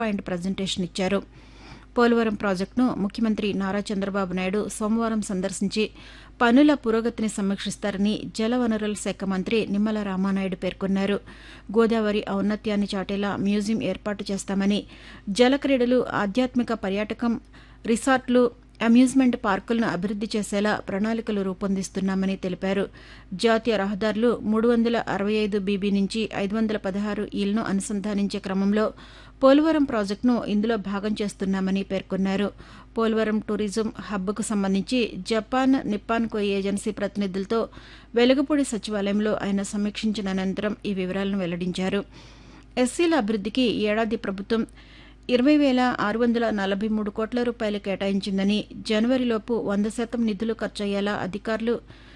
point presentation ఇచ్చారు పోలవరం ప్రాజెక్టును ముఖ్యమంత్రి నారా చంద్రబాబు నాయుడు సోమవారం సందర్శించి పనుల పురోగతిని సమీక్షిస్తారని జలవనరుల శాఖ మంత్రి నిమ్మల రామానాయుడు పేర్కొన్నారు గోదావరి ఔన్నత్యాన్ని చాటేలా మ్యూజియం ఏర్పాటు చేస్తామని జలక్రీడలు ఆధ్యాత్మిక పర్యాటకం రిసార్ట్లు అమ్యూజ్మెంట్ పార్కులను అభివృద్ది చేసేలా ప్రణాళికలు రూపొందిస్తున్నామని తెలిపారు జాతీయ రహదారులు మూడు వందల అరవై ఐదు బీబీ నుంచి ఐదు వందల పదహారు ఈలను అనుసంధానించే క్రమంలో పోలవరం ప్రాజెక్టును ఇందులో భాగం చేస్తున్నామని పేర్కొన్నారు పోలవరం టూరిజం హబ్కు సంబంధించి జపాన్ నిప్పాన్ కోయి ఏజెన్సీ ప్రతినిధులతో వెలుగుపూడి సచివాలయంలో ఆయన సమీక్షించిన అనంతరం ఈ వివరాలను వెల్లడించారు ఎస్సీల అభివృద్దికి ఈ ఏడాది ప్రభుత్వం ఇరవై వేల ఆరు వందల నలభై మూడు కోట్ల రూపాయలు కేటాయించిందని జనవరిలోపు వంద శాతం నిధులు ఖర్చయ్యేలా అధికారులు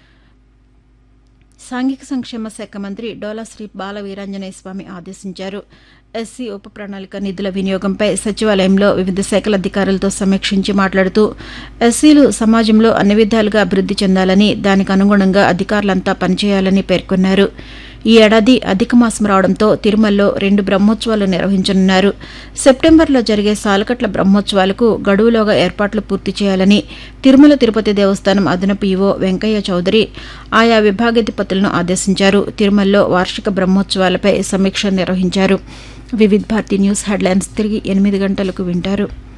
సాంఘిక సంక్షేమ శాఖ మంత్రి డోలా శ్రీ బాల వీరాంజనేయ స్వామి ఆదేశించారు ఎస్సీ ఉప ప్రణాళిక నిధుల వినియోగంపై సచివాలయంలో వివిధ శాఖల అధికారులతో సమీక్షించి మాట్లాడుతూ ఎస్సీలు సమాజంలో అన్ని విధాలుగా అభివృద్ది చెందాలని దానికి అనుగుణంగా అధికారులంతా పనిచేయాలని పేర్కొన్నారు ఈ ఏడాది అధిక మాసం రావడంతో తిరుమలలో రెండు బ్రహ్మోత్సవాలు నిర్వహించనున్నారు సెప్టెంబర్లో జరిగే సాలకట్ల బ్రహ్మోత్సవాలకు గడువులోగా ఏర్పాట్లు పూర్తి చేయాలని తిరుమల తిరుపతి దేవస్థానం అదనపు ఈవో వెంకయ్య చౌదరి ఆయా విభాగాధిపతులను ఆదేశించారు తిరుమలలో వార్షిక బ్రహ్మోత్సవాలపై సమీక్ష నిర్వహించారు వివిధ్ భారతి న్యూస్ హెడ్లైన్స్ తిరిగి ఎనిమిది గంటలకు వింటారు